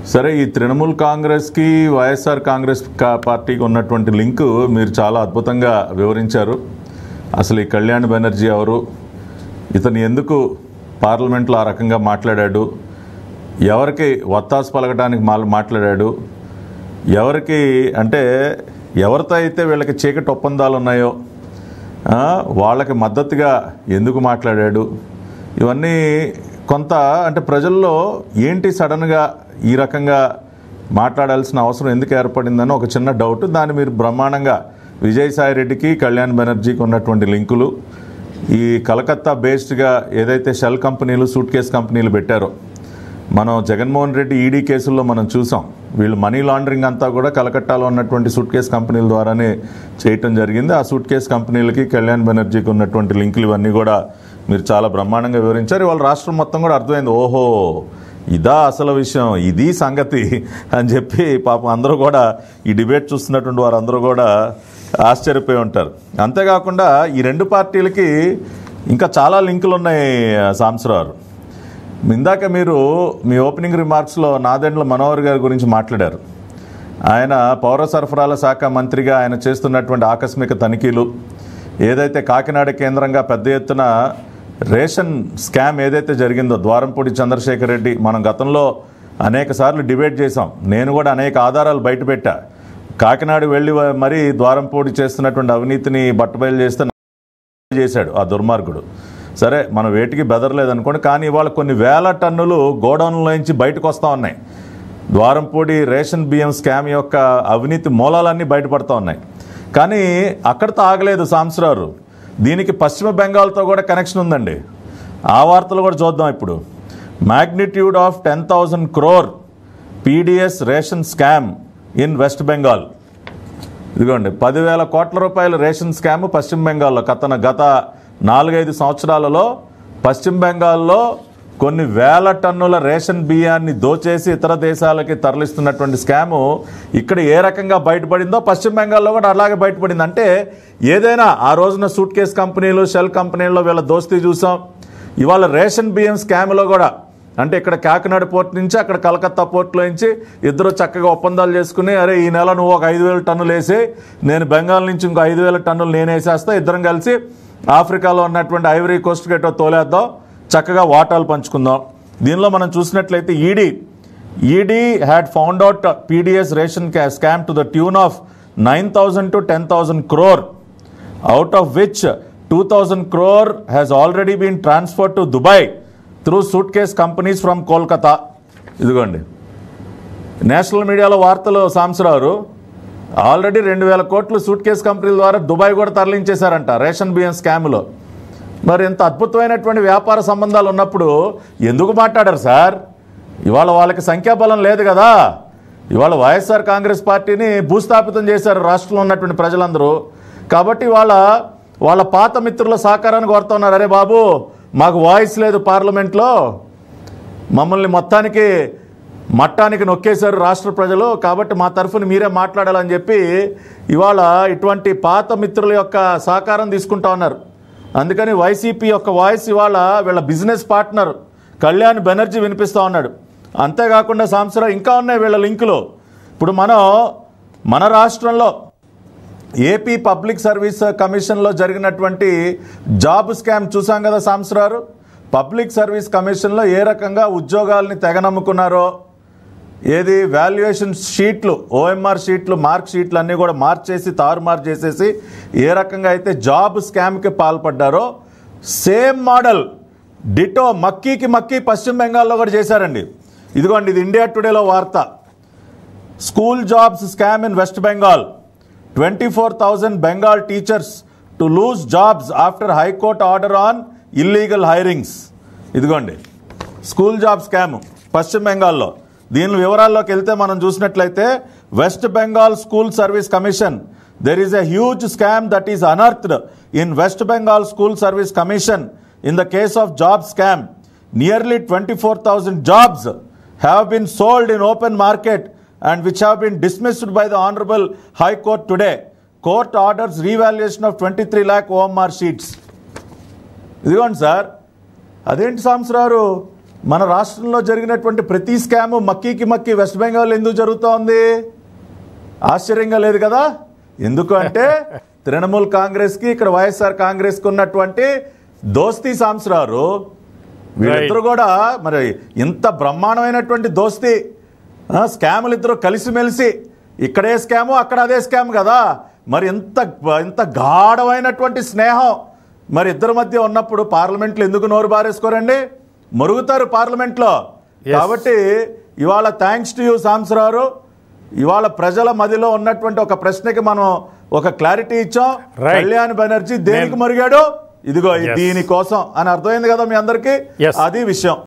సరే ఈ తృణమూల్ కాంగ్రెస్కి వైఎస్ఆర్ కాంగ్రెస్ కా- పార్టీకి ఉన్నటువంటి లింకు మీరు చాలా అద్భుతంగా వివరించారు అసలు ఈ కళ్యాణ్ బెనర్జీ ఎవరు ఇతను ఎందుకు పార్లమెంట్లో ఆ రకంగా మాట్లాడాడు ఎవరికి వత్తాసు పలకడానికి మా మాట్లాడాడు ఎవరికి అంటే ఎవరితో అయితే వీళ్ళకి చీకటి ఒప్పందాలు ఉన్నాయో ఆ, వాళ్ళకి మద్దతుగా ఎందుకు మాట్లాడాడు ఇవన్నీ కొంత అంటే ప్రజల్లో ఏంటి సడన్గా ఈ రకంగా మాట్లాడాల్సిన అవసరం ఎందుకు ఏర్పడిందని ఒక చిన్న డౌట్ దాన్ని మీరు బ్రహ్మాండంగా విజయసాయి రెడ్డికి కళ్యాణ్ బెనర్జీకి ఉన్నటువంటి లింకులు ఈ కలకత్తా బేస్డ్గా ఏదైతే షెల్ కంపెనీలు సూట్ కేస్ కంపెనీలు పెట్టారో మనం జగన్మోహన్ రెడ్డి ఈడీ కేసుల్లో మనం చూసాం వీళ్ళు మనీ లాండరింగ్ అంతా కూడా కలకట్టాలో ఉన్నటువంటి సూట్ కేస్ కంపెనీల ద్వారానే చేయటం జరిగింది ఆ సూట్ కేస్ కంపెనీలకి కళ్యాణ్ బెనర్జీకి ఉన్నటువంటి లింకులు ఇవన్నీ కూడా మీరు చాలా బ్రహ్మాండంగా వివరించారు ఇవాళ రాష్ట్రం మొత్తం కూడా అర్థమైంది ఓహో ఇదా అసలు విషయం ఇది సంగతి అని చెప్పి పాపం అందరూ కూడా ఈ డిబేట్ చూస్తున్నటువంటి వారందరూ కూడా ఆశ్చర్యపోయి ఉంటారు అంతేకాకుండా ఈ రెండు పార్టీలకి ఇంకా చాలా లింకులు ఉన్నాయి సాంసరావు ఇందాక మీరు మీ ఓపెనింగ్ రిమార్క్స్లో నాదెండ్ల మనోహర్ గారి గురించి మాట్లాడారు ఆయన పౌర సరఫరాల శాఖ మంత్రిగా ఆయన చేస్తున్నటువంటి ఆకస్మిక తనిఖీలు ఏదైతే కాకినాడ కేంద్రంగా పెద్ద ఎత్తున రేషన్ స్కామ్ ఏదైతే జరిగిందో ద్వారంపూడి చంద్రశేఖర్ రెడ్డి మనం గతంలో అనేక సార్లు డిబేట్ చేశాం నేను కూడా అనేక ఆధారాలు బయటపెట్టా కాకినాడ వెళ్ళి మరీ ద్వారంపూడి చేస్తున్నటువంటి అవినీతిని బట్టబయలు చేస్తే చేశాడు ఆ దుర్మార్గుడు సరే మనం వేటికి బెదరలేదనుకోండి కానీ ఇవాళ కొన్ని వేల టన్నులు గోడౌన్లోంచి బయటకు వస్తూ ఉన్నాయి ద్వారంపూడి రేషన్ బియ్యం స్కామ్ యొక్క అవినీతి మూలాలన్నీ బయటపడతా ఉన్నాయి కానీ అక్కడితో ఆగలేదు సాంసరారు దీనికి పశ్చిమ బెంగాల్తో కూడా కనెక్షన్ ఉందండి ఆ వార్తలు కూడా చూద్దాం ఇప్పుడు magnitude of ten thousand crore PDS ration scam in West Bengal ఇదిగోండి పదివేల కోట్ల రూపాయల రేషన్ స్కామ్ పశ్చిమ బెంగాల్లో గతన గత నాలుగైదు సంవత్సరాలలో పశ్చిమ బెంగాల్లో కొన్ని వేల టన్నుల రేషన్ బియ్యాన్ని దోచేసి ఇతర దేశాలకి తరలిస్తున్నటువంటి స్కాము ఇక్కడ ఏ రకంగా బయటపడిందో పశ్చిమ బెంగాల్లో కూడా అలాగే బయటపడింది అంటే ఏదైనా ఆ రోజున సూట్ కేస్ కంపెనీలు షెల్ కంపెనీల్లో వీళ్ళ దోస్తీ చూసాం ఇవాళ రేషన్ బియ్యం స్కామ్లో కూడా అంటే ఇక్కడ కాకినాడ పోర్ట్ నుంచి అక్కడ కలకత్తా పోర్ట్లో నుంచి ఇద్దరు చక్కగా ఒప్పందాలు చేసుకుని అరే ఈ నెల నువ్వు ఒక ఐదు వేల టన్నులు వేసి నేను బెంగాల్ నుంచి ఇంకో ఐదు వేల టన్నులు నేను వేసేస్తా ఇద్దరం కలిసి ఆఫ్రికాలో ఉన్నటువంటి ఐవరీ కోస్ట్ గేటో తోలేద్దాం చక్కగా వాటాలు పంచుకుందాం దీనిలో మనం చూసినట్లయితే ED ED had found out PDS ration scam to the tune of nine thousand to ten thousand crore out of which 2000 crore has already been transferred to Dubai through suitcase companies from Kolkata. ఇదిగోండి national మీడియాలో వార్తలు సాంసరావు already రెండు వేల కోట్లు suit case కంపెనీల ద్వారా Dubai కూడా తరలించేశారంట ration బియ్యం స్కామ్లో మరి ఇంత అద్భుతమైనటువంటి వ్యాపార సంబంధాలు ఉన్నప్పుడు ఎందుకు మాట్లాడారు సార్ ఇవాళ వాళ్ళకి సంఖ్యాబలం లేదు కదా ఇవాళ వైఎస్ఆర్ కాంగ్రెస్ పార్టీని భూస్థాపితం చేశారు రాష్ట్రంలో ఉన్నటువంటి ప్రజలందరూ కాబట్టి వాళ్ళ వాళ్ళ పాత మిత్రుల సహకారాన్ని కోరుతున్నారు అరే బాబు మాకు వాయిస్ లేదు పార్లమెంట్లో మమ్మల్ని మొత్తానికి మట్టానికి నొక్కేశారు రాష్ట్ర ప్రజలు కాబట్టి మా తరఫున మీరే మాట్లాడాలని చెప్పి ఇవాళ ఇటువంటి పాత మిత్రుల యొక్క సహకారం తీసుకుంటా ఉన్నారు అందుకని వైసీపీ యొక్క వాయిస్ ఇవాళ వీళ్ళ బిజినెస్ పార్ట్నర్ కళ్యాణ్ బెనర్జీ వినిపిస్తూ ఉన్నాడు అంతేకాకుండా సంవత్సరం ఇంకా ఉన్నాయి వీళ్ళ లింకులు ఇప్పుడు మనం మన రాష్ట్రంలో ఏపీ పబ్లిక్ సర్వీస్ కమిషన్లో జరిగినటువంటి జాబ్ స్కామ్ చూసాం కదా సాంసరారు పబ్లిక్ సర్వీస్ కమిషన్లో ఏ రకంగా ఉద్యోగాల్ని తెగనమ్ముకున్నారో ఏది వాల్యుయేషన్ షీట్లు ఓఎంఆర్ షీట్లు మార్క్ షీట్లు అన్నీ కూడా మార్చేసి తారుమారు చేసేసి ఏ రకంగా అయితే జాబ్ స్కామ్కి పాల్పడ్డారో సేమ్ మోడల్ డిటో మక్కీకి మక్కీ పశ్చిమ బెంగాల్లో కూడా చేశారండి ఇదిగోండి ఇది ఇండియా టుడేలో వార్త school jobs scam in West Bengal twenty four thousand Bengal teachers to lose jobs after high court order on illegal hirings ఇదిగోండి స్కూల్ జాబ్ స్కామ్ పశ్చిమ బెంగాల్లో దీని వివరాల్లోకి వెళ్తే మనం చూసినట్లయితే West Bengal school service commission there is a huge scam that is unearthed in West Bengal school service commission in the case of job scam nearly twenty four thousand jobs have been sold in open market and which have been dismissed by the Honorable High Court today. Court orders revaluation of 23 lakh OMR sheets. ఇదిగోండి sir అదేంటి సంవత్సరాలు మన రాష్ట్రంలో జరిగినటువంటి ప్రతి scam మక్కీకి మక్కీ వెస్ట్ బెంగాల్ ఎందుకు జరుగుతోంది ఆశ్చర్యంగా లేదు కదా ఎందుకు అంటే తృణమూల్ కాంగ్రెస్కి ఇక్కడ వైఎస్ఆర్ కాంగ్రెస్కి ఉన్నటువంటి దోస్తీ సాంసరారు వీళ్ళిద్దరు కూడా మరి ఇంత బ్రహ్మాండమైనటువంటి దోస్తీ ఆ, స్కాములు ఇద్దరు కలిసిమెలిసి ఇక్కడే స్కాము అక్కడ అదే స్కామ్ కదా మరి ఇంత ఇంత గాఢమైనటువంటి స్నేహం మరి ఇద్దరి మధ్య ఉన్నప్పుడు పార్లమెంట్లో ఎందుకు నోరు బారేసుకోరండి మరుగుతారు పార్లమెంట్లో Yes. కాబట్టి ఇవాళ థ్యాంక్స్ టు యూ సాంసరారు ఇవాళ ప్రజల మదిలో ఉన్నటువంటి ఒక ప్రశ్నకి మనం ఒక క్లారిటీ ఇచ్చాం Right. కళ్యాణ్ బెనర్జీ దేనికి నేను- మరిగాడు ఇదిగో Yes. దీనికోసం అని అర్థమైంది కదా మీ అందరికీ Yes. అది విషయం